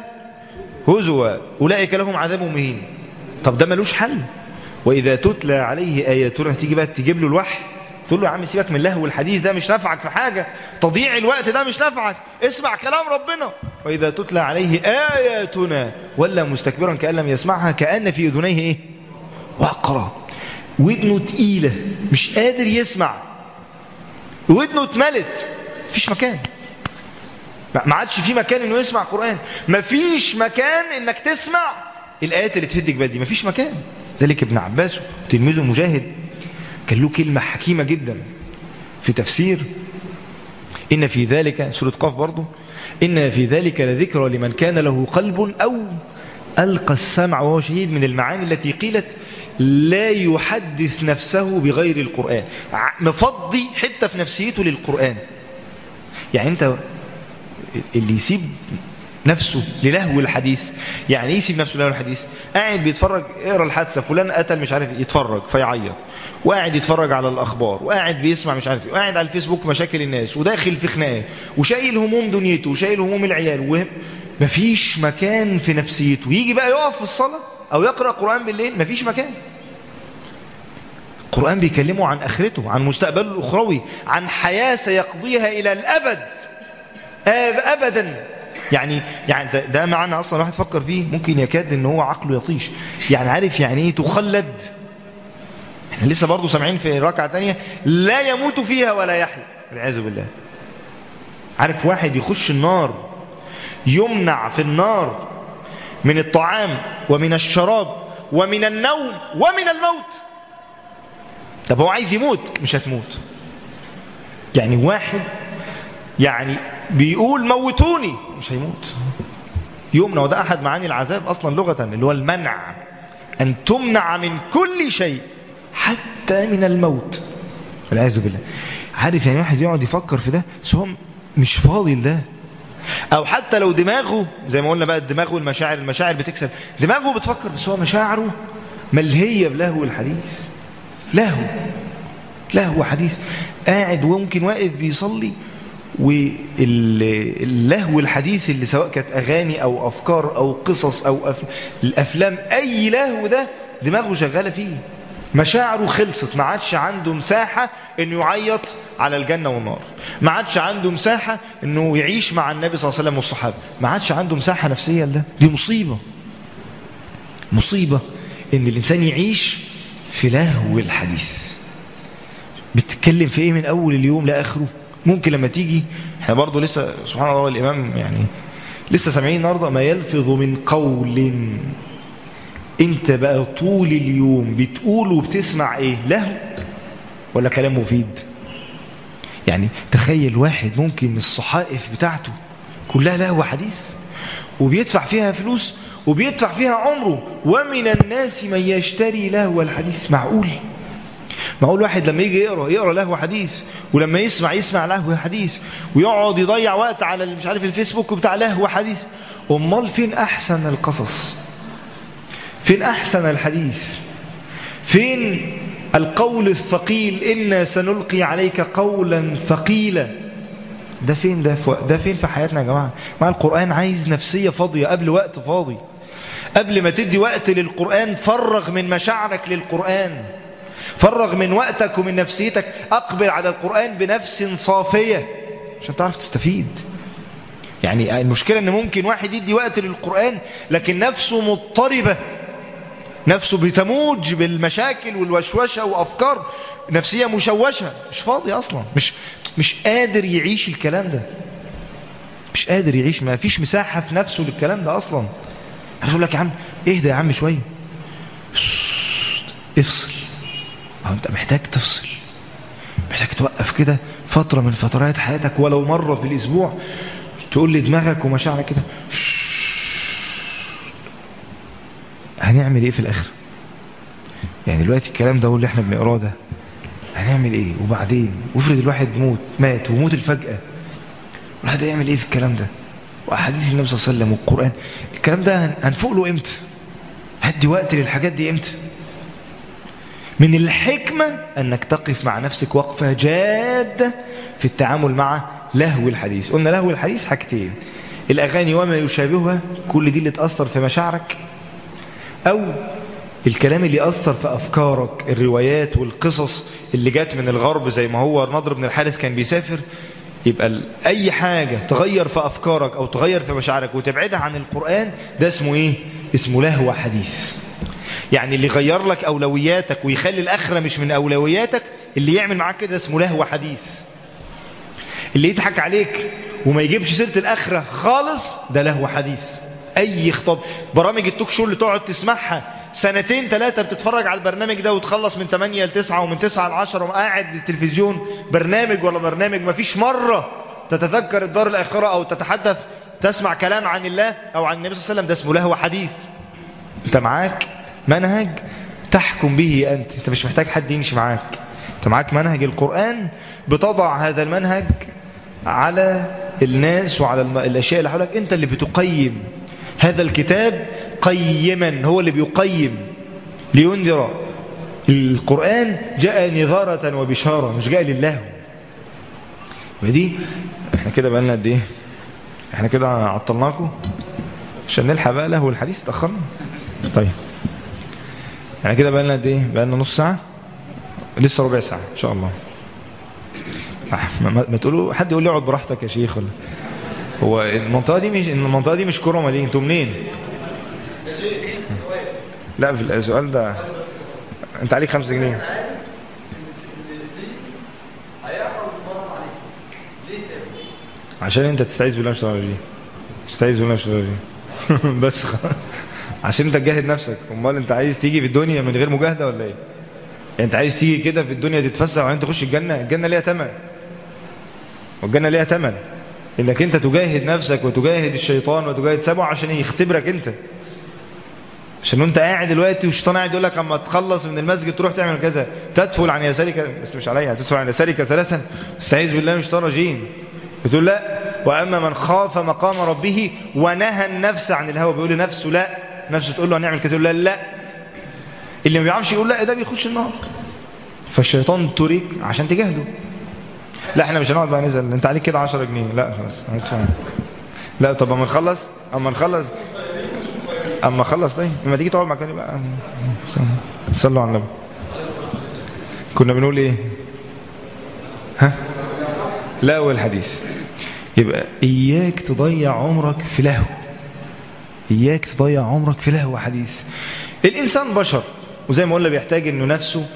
هزوا أولئك لهم عذاب مهين طب ده ملوش حل وإذا تتلى عليه آياتنا تيجي بقى تجيب له الوحي تقول له يا عم سيبك من اللهو الحديث ده مش نفعك في حاجة تضييع الوقت ده مش نفعك اسمع كلام ربنا وإذا تتلى عليه آياتنا ولا مستكبرا كأن لم يسمعها كأن في أذنيه إيه وقرا ودنه تقيلة مش قادر يسمع ودنه اتملت مفيش مكان ما عادش في مكان انه يسمع قرآن مفيش مكان انك تسمع الآيات اللي تهدك بدي مفيش مكان ذلك ابن عباس تلميذه مجاهد كان له كلمة حكيمة جدا في تفسير إن في ذلك سورة قاف برضه إن في ذلك لذكرى لمن كان له قلب أو ألقى السمع وهو شهيد من المعاني التي قيلت لا يحدث نفسه بغير القرآن مفضي حتة في نفسيته للقرآن يعني أنت اللي يسيب نفسه للهو الحديث يعني ايه يسيب نفسه للهو الحديث قاعد بيتفرج اقرا الحادثه فلان قتل مش عارف يتفرج فيعيط وقاعد يتفرج على الاخبار وقاعد بيسمع مش عارف ايه وقاعد على الفيسبوك مشاكل الناس وداخل في خناقات وشايل هموم دنيته وشايل هموم العيال وهم مفيش مكان في نفسيته يجي بقى يقف في الصلاه او يقرا قران بالليل مفيش مكان القرآن بيكلمه عن آخرته عن مستقبله الأخروي عن حياة سيقضيها إلى الأبد أبدا يعني يعني ده, ده معنى أصلا الواحد فكر فيه ممكن يكاد ان هو عقله يطيش يعني عارف يعني ايه تخلد احنا لسه برضه سامعين في ركعة تانية لا يموت فيها ولا يحيى والعياذ بالله عارف واحد يخش النار يمنع في النار من الطعام ومن الشراب ومن النوم ومن الموت طب هو عايز يموت مش هتموت يعني واحد يعني بيقول موتوني مش هيموت يمنع وده أحد معاني العذاب أصلا لغة اللي هو المنع أن تمنع من كل شيء حتى من الموت والعياذ بالله عارف يعني واحد يقعد يفكر في ده بس هو مش فاضي لده او حتى لو دماغه زي ما قلنا بقى الدماغ والمشاعر المشاعر بتكسب دماغه بتفكر بس هو مشاعره ملهية بلهو الحديث لهو لهو حديث قاعد وممكن واقف بيصلي واللهو الحديث اللي سواء كانت أغاني أو أفكار أو قصص أو أف... الأفلام أي لهو ده دماغه شغالة فيه مشاعره خلصت ما عادش عنده مساحة انه يعيط على الجنة والنار ما عادش عنده مساحة انه يعيش مع النبي صلى الله عليه وسلم والصحابة ما عادش عنده مساحة نفسية لده دي مصيبة مصيبة ان الانسان يعيش في لهو الحديث بتتكلم في ايه من اول اليوم لاخره ممكن لما تيجي احنا برضو لسه سبحان الله الامام يعني لسه سامعين النهارده ما يلفظ من قول انت بقى طول اليوم بتقول وبتسمع ايه لهو ولا كلام مفيد يعني تخيل واحد ممكن الصحائف بتاعته كلها لهو حديث وبيدفع فيها فلوس وبيدفع فيها عمره ومن الناس من يشتري لهو الحديث معقول معقول واحد لما يجي يقرأ يقرأ لهو حديث ولما يسمع يسمع لهو حديث ويقعد يضيع وقت على مش عارف الفيسبوك بتاع لهو حديث امال فين احسن القصص فين احسن الحديث فين القول الثقيل إنا سنلقي عليك قولا ثقيلا ده فين ده ده فين في حياتنا يا جماعة مع القرآن عايز نفسية فاضية قبل وقت فاضي قبل ما تدي وقت للقرآن فرغ من مشاعرك للقرآن فرغ من وقتك ومن نفسيتك أقبل على القرآن بنفس صافية عشان تعرف تستفيد يعني المشكلة ان ممكن واحد يدي وقت للقرآن لكن نفسه مضطربة نفسه بتموج بالمشاكل والوشوشة وأفكار نفسية مشوشة مش فاضي أصلا مش, مش قادر يعيش الكلام ده مش قادر يعيش ما فيش مساحة في نفسه للكلام ده أصلا أنا أقول لك يا عم اهدى يا عم شوية افصل أنت محتاج تفصل محتاج توقف كده فترة من فترات حياتك ولو مرة في الأسبوع تقول لي دماغك ومشاعرك كده هنعمل ايه في الاخر يعني دلوقتي الكلام ده هو اللي احنا بنقراه ده هنعمل ايه وبعدين وافرض الواحد موت مات وموت الفجأة الواحد هيعمل ايه في الكلام ده واحاديث النبي صلى الله عليه وسلم والقرآن الكلام ده هنفوق له امتى هدي وقت للحاجات دي امتى من الحكمة انك تقف مع نفسك وقفة جادة في التعامل مع لهو الحديث قلنا لهو الحديث حاجتين الاغاني وما يشابهها كل دي اللي تأثر في مشاعرك او الكلام اللي أثر في أفكارك الروايات والقصص اللي جات من الغرب زي ما هو نضر بن الحارث كان بيسافر يبقى أي حاجة تغير في أفكارك أو تغير في مشاعرك وتبعدها عن القرآن ده اسمه إيه؟ اسمه لهو حديث يعني اللي يغير لك أولوياتك ويخلي الآخرة مش من أولوياتك اللي يعمل معاك كده اسمه لهو حديث اللي يضحك عليك وما يجيبش سيرة الآخرة خالص ده له حديث أي خطاب برامج التوك شو اللي تقعد تسمعها سنتين ثلاثة بتتفرج على البرنامج ده وتخلص من 8 ل 9 ومن 9 ل 10 وقاعد التلفزيون برنامج ولا برنامج ما فيش مرة تتذكر الدار الآخرة أو تتحدث تسمع كلام عن الله أو عن النبي صلى الله عليه وسلم ده اسمه لهو حديث انت معاك منهج تحكم به أنت انت مش محتاج حد يمشي معاك انت معاك منهج القرآن بتضع هذا المنهج على الناس وعلى الم- الأشياء اللي حولك انت اللي بتقيم هذا الكتاب قيما هو اللي بيقيم لينذر القرآن جاء نظارة وبشارة مش جاء لله ودي احنا كده بقالنا قد ايه احنا كده عطلناكم عشان نلحق بقى له الحديث اتأخرنا طيب يعني كده بقالنا قد ايه بقالنا نص ساعة لسه ربع ساعة ان شاء الله آه، ما, ما- ما تقولوا حد يقول لي اقعد براحتك يا شيخ ولا هو المنطقة دي مش المنطقة دي مش كرمة دي انتوا منين لا في السؤال ده انت عليك خمسة جنيه عشان انت تستعيذ بالله من الشيطان الرجيم تستعيذ بالله من الشيطان الرجيم بس خلاص عشان انت تجاهد نفسك امال انت عايز تيجي في الدنيا من غير مجاهدة ولا ايه يعني انت عايز تيجي كده في الدنيا تتفسح وبعدين تخش الجنة الجنة ليها ثمن والجنة ليها ثمن انك انت تجاهد نفسك وتجاهد الشيطان وتجاهد سبعه عشان يختبرك انت عشان انت قاعد دلوقتي والشيطان قاعد يقول لك اما تخلص من المسجد تروح تعمل كذا تدفل عن يسارك بس مش عليا تدفل عن يسارك ثلاثا استعيذ بالله من الشيطان الرجيم بتقول لا واما من خاف مقام ربه ونهى النفس عن الهوى بيقول لنفسه لا نفسه تقول له هنعمل كذا يقول لا لا اللي ما بيعرفش يقول لا ده بيخش النار فالشيطان تريك عشان تجاهده لا احنا مش هنقعد بقى نزل انت عليك كده 10 جنيه لا خلاص هندفع. لا طب اما نخلص اما نخلص اما نخلص طيب اما تيجي تقعد مكاني بقى صلوا على النبي كنا بنقول ايه ها لا هو الحديث يبقى اياك تضيع عمرك في لهو اياك تضيع عمرك في لهو حديث الانسان بشر وزي ما قلنا بيحتاج انه نفسه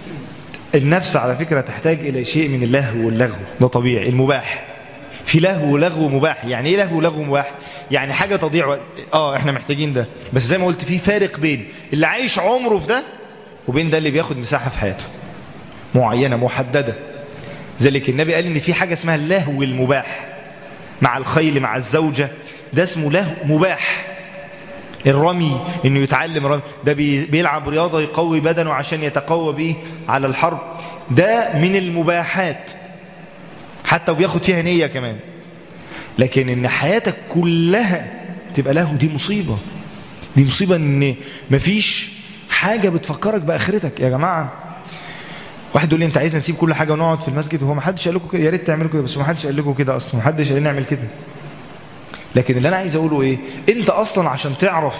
النفس على فكرة تحتاج إلى شيء من اللهو واللغو ده طبيعي المباح في لهو ولغو مباح يعني ايه لهو ولغو مباح يعني حاجة تضيع وقت اه احنا محتاجين ده بس زي ما قلت في فارق بين اللي عايش عمره في ده وبين ده اللي بياخد مساحة في حياته معينة محددة ذلك النبي قال ان في حاجة اسمها اللهو المباح مع الخيل مع الزوجة ده اسمه لهو مباح الرمي انه يتعلم رمي ده بي- بيلعب رياضة يقوي بدنه عشان يتقوى به على الحرب ده من المباحات حتى وبياخد فيها نية كمان لكن ان حياتك كلها تبقى له دي مصيبة دي مصيبة ان مفيش حاجة بتفكرك بآخرتك يا جماعة واحد يقول لي انت عايزنا نسيب كل حاجة ونقعد في المسجد وهو ما حدش قال لكم كده يا ريت تعملوا كده بس ما حدش قال لكم كده اصلا ما حدش قال لنا نعمل كده لكن اللي انا عايز اقوله ايه انت اصلا عشان تعرف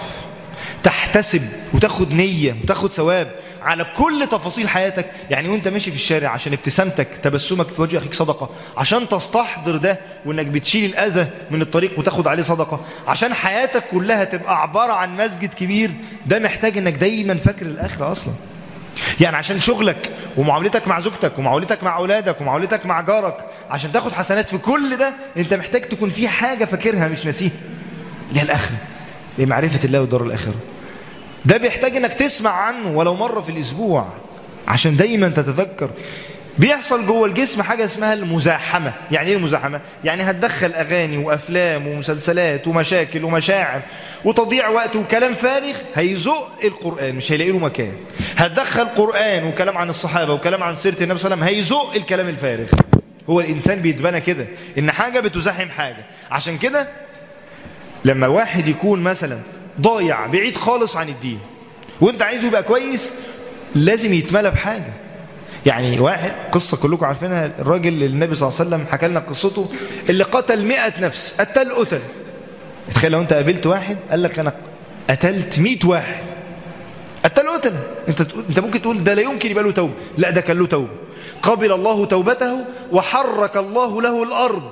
تحتسب وتاخد نية وتاخد ثواب على كل تفاصيل حياتك يعني وانت ماشي في الشارع عشان ابتسامتك تبسمك في وجه اخيك صدقة عشان تستحضر ده وانك بتشيل الاذى من الطريق وتاخد عليه صدقة عشان حياتك كلها تبقى عبارة عن مسجد كبير ده محتاج انك دايما فاكر الاخرة اصلا يعني عشان شغلك ومعاملتك مع زوجتك ومعاملتك مع اولادك ومعاملتك مع جارك عشان تاخد حسنات في كل ده انت محتاج تكون في حاجة فاكرها مش ناسيها اللي هي الاخره لمعرفة الله والدار الاخره ده بيحتاج انك تسمع عنه ولو مرة في الاسبوع عشان دايما تتذكر بيحصل جوه الجسم حاجة اسمها المزاحمة يعني ايه المزاحمة يعني هتدخل اغاني وافلام ومسلسلات ومشاكل ومشاعر وتضييع وقت وكلام فارغ هيزق القرآن مش هيلاقي له مكان هتدخل قرآن وكلام عن الصحابة وكلام عن سيرة النبي صلى الله عليه وسلم هيزق الكلام الفارغ هو الانسان بيتبنى كده ان حاجة بتزاحم حاجة عشان كده لما واحد يكون مثلا ضايع بعيد خالص عن الدين وانت عايزه يبقى كويس لازم يتملى بحاجة يعني واحد قصة كلكم عارفينها الراجل اللي النبي صلى الله عليه وسلم حكى لنا قصته اللي قتل مئة نفس قتل قتل تخيل لو انت قابلت واحد قال لك انا قتلت مئة واحد قتل قتل انت تقول انت ممكن تقول ده لا يمكن يبقى له توبه لا ده كان له توبه قبل الله توبته وحرك الله له الارض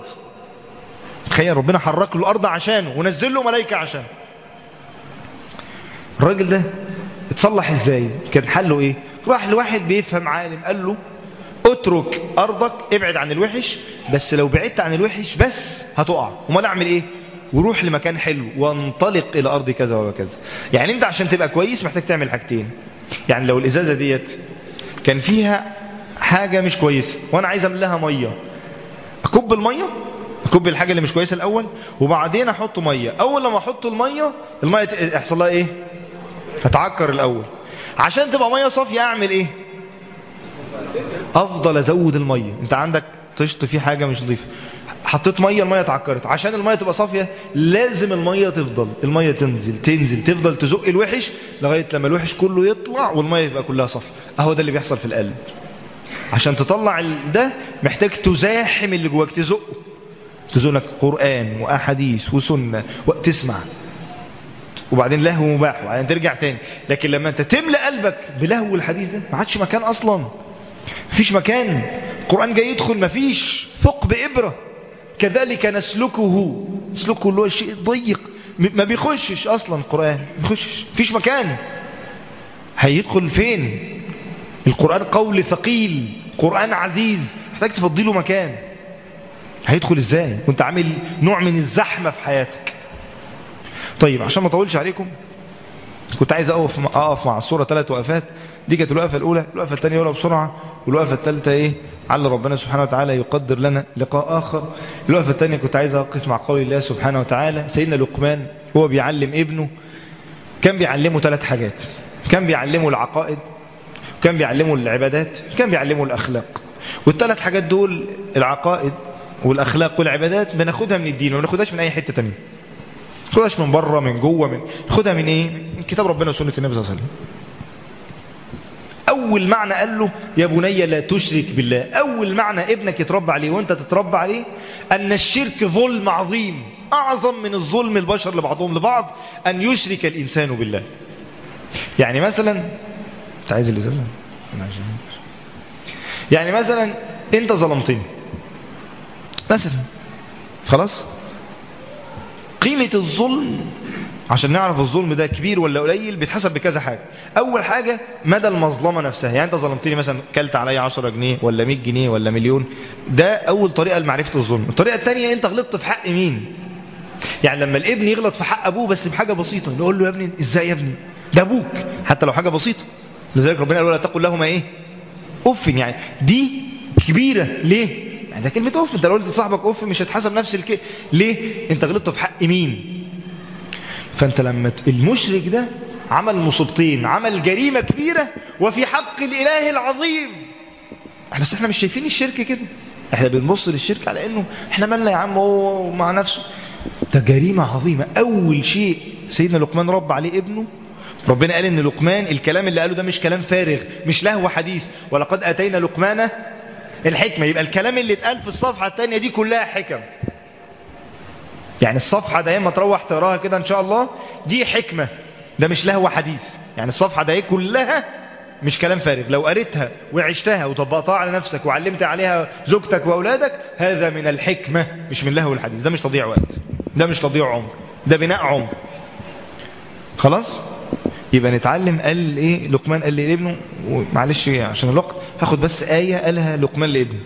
تخيل ربنا حرك له الارض عشانه ونزل له ملائكه عشانه الراجل ده اتصلح ازاي كان حله ايه راح لواحد بيفهم عالم قال له اترك ارضك ابعد عن الوحش بس لو بعدت عن الوحش بس هتقع امال اعمل ايه وروح لمكان حلو وانطلق الى ارض كذا وكذا يعني انت عشان تبقى كويس محتاج تعمل حاجتين يعني لو الازازه ديت كان فيها حاجه مش كويسه وانا عايز املاها ميه اكب الميه اكب الحاجه اللي مش كويسه الاول وبعدين احط ميه اول لما احط الميه الميه يحصل لها ايه هتعكر الاول عشان تبقى ميه صافيه اعمل ايه افضل ازود الميه انت عندك طشت فيه حاجه مش نظيفه حطيت ميه الميه اتعكرت عشان الميه تبقى صافيه لازم الميه تفضل الميه تنزل تنزل تفضل تزق الوحش لغايه لما الوحش كله يطلع والميه تبقى كلها صافيه اهو ده اللي بيحصل في القلب عشان تطلع ده محتاج تزاحم اللي جواك تزقه تزقك قرآن وأحاديث وسنة وتسمع وبعدين لهو مباح وبعدين ترجع تاني لكن لما انت تملأ قلبك بلهو الحديث ده ما عادش مكان أصلا مفيش مكان القرآن جاي يدخل مفيش ثقب إبرة كذلك نسلكه نسلكه اللي هو الشيء ضيق ما بيخشش أصلا القرآن ما بيخشش مفيش مكان هيدخل فين القرآن قول ثقيل قرآن عزيز محتاج تفضي له مكان هيدخل ازاي وانت عامل نوع من الزحمة في حياتك طيب عشان ما اطولش عليكم كنت عايز اقف اقف مع الصورة ثلاث وقفات دي كانت الوقفة الاولى الوقفة الثانية اولى بسرعة والوقفة الثالثة ايه على ربنا سبحانه وتعالى يقدر لنا لقاء اخر الوقفة الثانية كنت عايز اقف مع قول الله سبحانه وتعالى سيدنا لقمان هو بيعلم ابنه كان بيعلمه ثلاث حاجات كان بيعلمه العقائد كان بيعلمه العبادات كان بيعلمه الأخلاق والثلاث حاجات دول العقائد والأخلاق والعبادات بناخدها من الدين وما بناخدهاش من أي حتة تانية ناخدهاش من بره من جوه من ناخدها من إيه من كتاب ربنا وسنة النبي صلى الله عليه وسلم أول معنى قال له يا بني لا تشرك بالله أول معنى ابنك يتربى عليه وانت تتربى عليه أن الشرك ظلم عظيم أعظم من الظلم البشر لبعضهم لبعض أن يشرك الإنسان بالله يعني مثلا انت عايز اللي زلم يعني مثلا انت ظلمتني مثلا خلاص قيمة الظلم عشان نعرف الظلم ده كبير ولا قليل بيتحسب بكذا حاجة اول حاجة مدى المظلمة نفسها يعني انت ظلمتني مثلا كلت عليا 10 جنيه ولا 100 جنيه ولا مليون ده اول طريقة لمعرفة الظلم الطريقة الثانية انت غلطت في حق مين يعني لما الابن يغلط في حق ابوه بس بحاجة بسيطة نقول له يا ابني ازاي يا ابني ده ابوك حتى لو حاجة بسيطة لذلك ربنا قال ولا تقل لهما ايه اف يعني دي كبيرة ليه يعني ده كلمة اف انت لو قلت لصاحبك اف مش هتحسب نفس الكلمة ليه انت غلطت في حق مين فانت لما المشرك ده عمل مصيبتين عمل جريمة كبيرة وفي حق الاله العظيم بس احنا مش شايفين الشرك كده احنا بنبص للشرك على انه احنا مالنا يا عم هو مع نفسه ده جريمة عظيمة اول شيء سيدنا لقمان رب عليه ابنه ربنا قال ان لقمان الكلام اللي قاله ده مش كلام فارغ مش لهو حديث ولقد اتينا لقمان الحكمة يبقى الكلام اللي اتقال في الصفحة الثانية دي كلها حكم يعني الصفحة ده ما تروح تقراها كده ان شاء الله دي حكمة ده مش لهو حديث يعني الصفحة ده كلها مش كلام فارغ لو قريتها وعشتها وطبقتها على نفسك وعلمت عليها زوجتك واولادك هذا من الحكمة مش من لهو الحديث ده مش تضيع وقت ده مش تضيع عمر ده بناء عمر خلاص يبقى نتعلم قال ايه لقمان قال لابنه معلش عشان الوقت هاخد بس آية قالها لقمان لابنه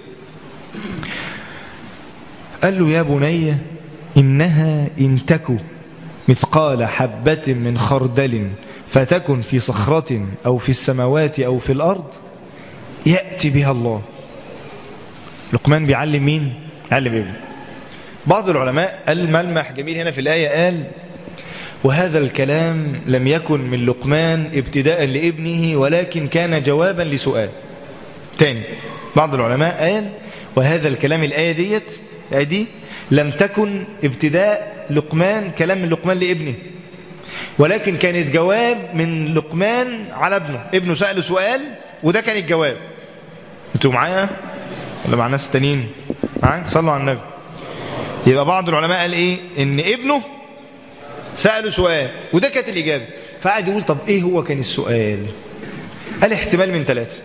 قال له يا بني إنها إن تكو مثقال حبة من خردل فتكن في صخرة أو في السماوات أو في الأرض يأتي بها الله لقمان بيعلم مين؟ يعلم ابنه بعض العلماء قال ملمح جميل هنا في الآية قال وهذا الكلام لم يكن من لقمان ابتداء لابنه ولكن كان جوابا لسؤال تاني بعض العلماء قال وهذا الكلام الآية ديت الآية دي لم تكن ابتداء لقمان كلام من لقمان لابنه ولكن كانت جواب من لقمان على ابنه ابنه سأله سؤال وده كان الجواب انتوا معايا ولا مع ناس تانيين معايا صلوا على النبي يبقى بعض العلماء قال ايه ان ابنه سأله سؤال وده كانت الإجابة فقعد يقول طب ايه هو كان السؤال قال احتمال من ثلاثة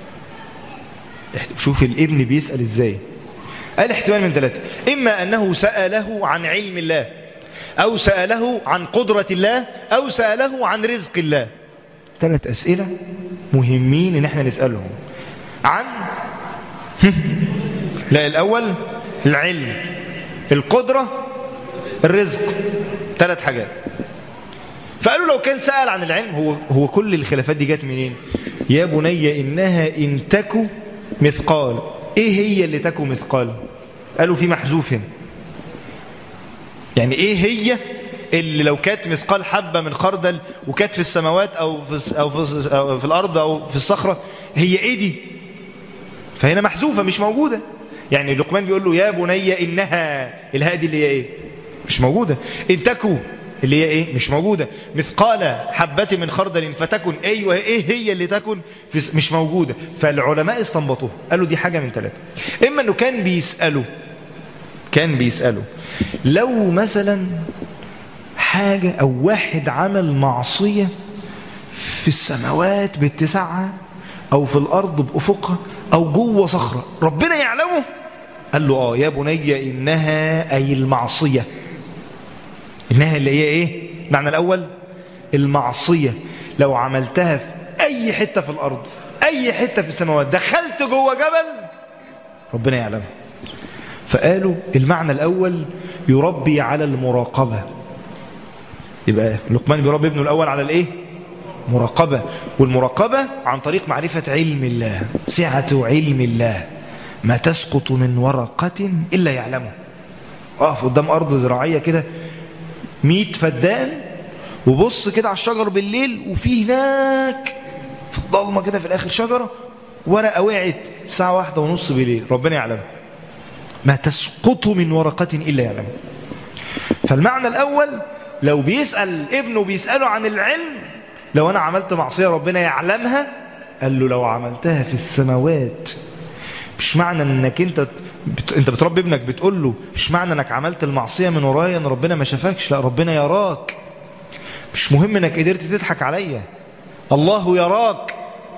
شوف الابن بيسأل ازاي قال احتمال من ثلاثة إما أنه سأله عن علم الله أو سأله عن قدرة الله أو سأله عن رزق الله ثلاث أسئلة مهمين إن احنا نسألهم عن لا الأول العلم القدرة الرزق ثلاث حاجات فقالوا لو كان سأل عن العلم هو, هو كل الخلافات دي جت منين يا بني إنها إن تكو مثقال إيه هي اللي تكو مثقال قالوا في محذوف هنا يعني إيه هي اللي لو كانت مثقال حبة من خردل وكانت في السماوات أو في, أو في, أو في الأرض أو في الصخرة هي إيه دي فهنا محذوفة مش موجودة يعني لقمان بيقول له يا بني إنها الهاء دي اللي هي إيه مش موجودة إن تكو اللي هي إيه مش موجودة مثقال حبة من خردل فتكن أيوة إيه هي اللي تكن في مش موجودة فالعلماء استنبطوه قالوا دي حاجة من ثلاثة إما أنه كان بيسأله كان بيسأله لو مثلا حاجة أو واحد عمل معصية في السماوات باتساعها أو في الأرض بأفقها أو جوه صخرة ربنا يعلمه قال له آه يا بني إنها أي المعصية إنها اللي هي إيه معنى الأول المعصية لو عملتها في أي حتة في الأرض أي حتة في السماوات دخلت جوه جبل ربنا يعلمه فقالوا المعنى الأول يربي على المراقبة يبقى لقمان بيربي ابنه الأول على الإيه مراقبة والمراقبة عن طريق معرفة علم الله سعة علم الله ما تسقط من ورقة إلا يعلمه اقف قدام أرض زراعية كده ميت فدان وبص كده على الشجر بالليل وفي هناك في الضلمة كده في الآخر شجرة ورقة وقعت الساعة واحدة ونص بالليل ربنا يعلمه ما تسقط من ورقة إلا يعلمه فالمعنى الأول لو بيسأل ابنه بيسأله عن العلم لو أنا عملت معصية ربنا يعلمها قال له لو عملتها في السماوات مش معنى انك انت بت... انت بتربي ابنك بتقول له مش معنى انك عملت المعصية من ورايا ان ربنا ما شافكش لا ربنا يراك مش مهم انك قدرت تضحك عليا الله يراك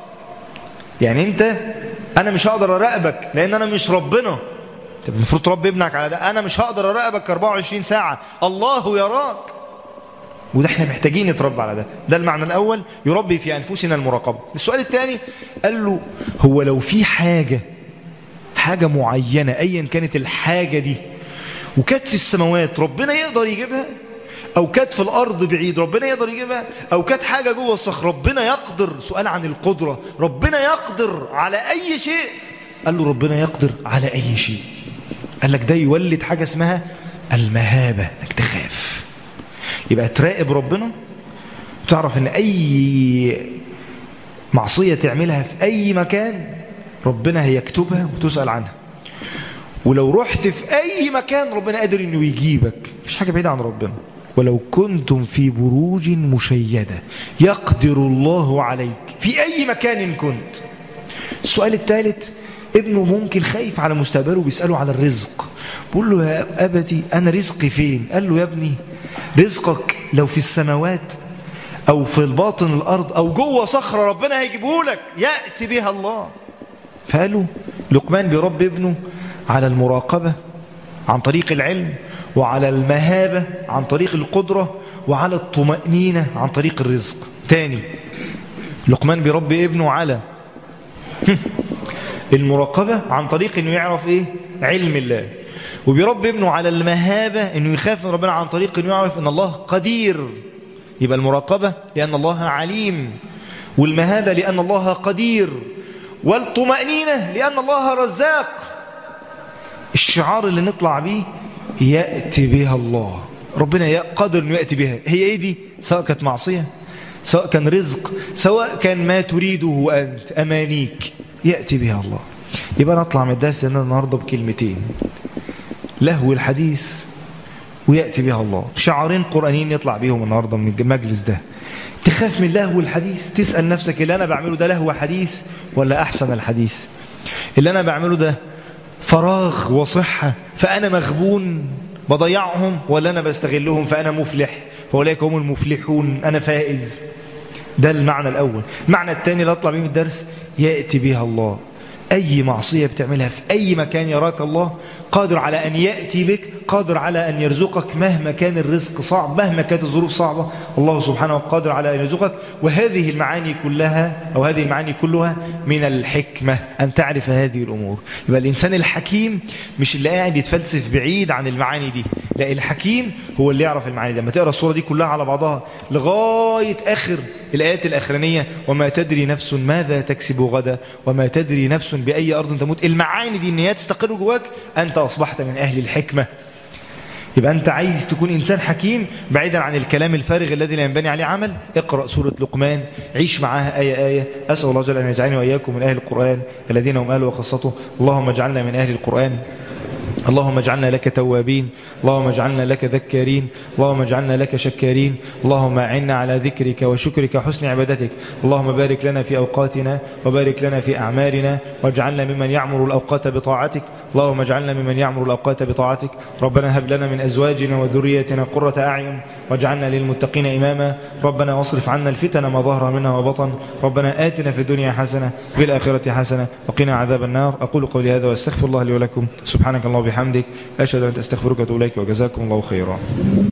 يعني انت انا مش هقدر اراقبك لان انا مش ربنا انت المفروض تربي ابنك على ده انا مش هقدر اراقبك 24 ساعة الله يراك وده احنا محتاجين نتربى على ده ده المعنى الاول يربي في انفسنا المراقبة السؤال الثاني قال له هو لو في حاجة حاجة معينة ايا كانت الحاجة دي وكانت في السماوات ربنا يقدر يجيبها او كانت في الارض بعيد ربنا يقدر يجيبها او كانت حاجة جوه الصخر ربنا يقدر سؤال عن القدرة ربنا يقدر على اي شيء قال له ربنا يقدر على اي شيء قال لك ده يولد حاجة اسمها المهابة انك تخاف يبقى تراقب ربنا تعرف ان اي معصية تعملها في اي مكان ربنا هيكتبها وتسأل عنها ولو رحت في اي مكان ربنا قادر انه يجيبك مش حاجة بعيدة عن ربنا ولو كنتم في بروج مشيدة يقدر الله عليك في اي مكان كنت السؤال الثالث ابنه ممكن خايف على مستقبله بيسأله على الرزق بيقول له يا أبتي أنا رزقي فين قال له يا ابني رزقك لو في السماوات أو في الباطن الأرض أو جوه صخرة ربنا هيجيبه لك يأتي بها الله فقالوا لقمان بيربي ابنه على المراقبة عن طريق العلم وعلى المهابة عن طريق القدرة وعلى الطمأنينة عن طريق الرزق تاني لقمان بيربي ابنه على المراقبة عن طريق انه يعرف ايه علم الله وبيربي ابنه على المهابة انه يخاف من ربنا عن طريق انه يعرف ان الله قدير يبقى المراقبة لان الله عليم والمهابة لان الله قدير والطمأنينة لان الله رزاق الشعار اللي نطلع بيه يأتي بها الله ربنا قادر انه يأتي بها هي ايه دي سواء كانت معصية سواء كان رزق سواء كان ما تريده أنت أمانيك يأتي بها الله يبقى نطلع من الدرس لنا النهاردة بكلمتين لهو الحديث ويأتي بها الله شعارين قرآنيين يطلع بيهم النهاردة من المجلس ده تخاف من لهو الحديث تسأل نفسك اللي أنا بعمله ده لهو حديث ولا أحسن الحديث اللي أنا بعمله ده فراغ وصحة فأنا مغبون بضيعهم ولا أنا بستغلهم فأنا مفلح فأولئك هم المفلحون أنا فائز ده المعنى الأول المعنى الثاني اللي أطلع بيه من الدرس يأتي بها الله أي معصية بتعملها في أي مكان يراك الله قادر على أن يأتي بك قادر على أن يرزقك مهما كان الرزق صعب مهما كانت الظروف صعبة الله سبحانه قادر على أن يرزقك وهذه المعاني كلها أو هذه المعاني كلها من الحكمة أن تعرف هذه الأمور يبقى الإنسان الحكيم مش اللي قاعد يتفلسف بعيد عن المعاني دي لا الحكيم هو اللي يعرف المعاني دي لما تقرأ الصورة دي كلها على بعضها لغاية آخر الآيات الأخرانية وما تدري نفس ماذا تكسب غدا وما تدري نفس بأي أرض تموت المعاني دي ان هي تستقر جواك أنت أصبحت من أهل الحكمة يبقى أنت عايز تكون إنسان حكيم بعيدا عن الكلام الفارغ الذي لا ينبني عليه عمل اقرأ سورة لقمان عيش معاها آية آية أسأل الله جل أن يجعلني وإياكم من أهل القرآن الذين هم أهل وخاصته اللهم اجعلنا من أهل القرآن اللهم اجعلنا لك توابين اللهم اجعلنا لك ذكارين اللهم اجعلنا لك شكارين اللهم اعنا على ذكرك وشكرك وحسن عبادتك اللهم بارك لنا في أوقاتنا وبارك لنا في أعمالنا واجعلنا ممن يعمر الأوقات بطاعتك اللهم اجعلنا ممن يعمر الأوقات بطاعتك ربنا هب لنا من أزواجنا وذريتنا قرة أعين واجعلنا للمتقين إماما ربنا واصرف عنا الفتن ما ظهر منها وبطن ربنا آتنا في الدنيا حسنة في الآخرة حسنة وقنا عذاب النار أقول قولي هذا واستغفر الله لي ولكم سبحانك الله وبحمدك أشهد أن أستغفرك وأتوب إليك وجزاكم الله خيرا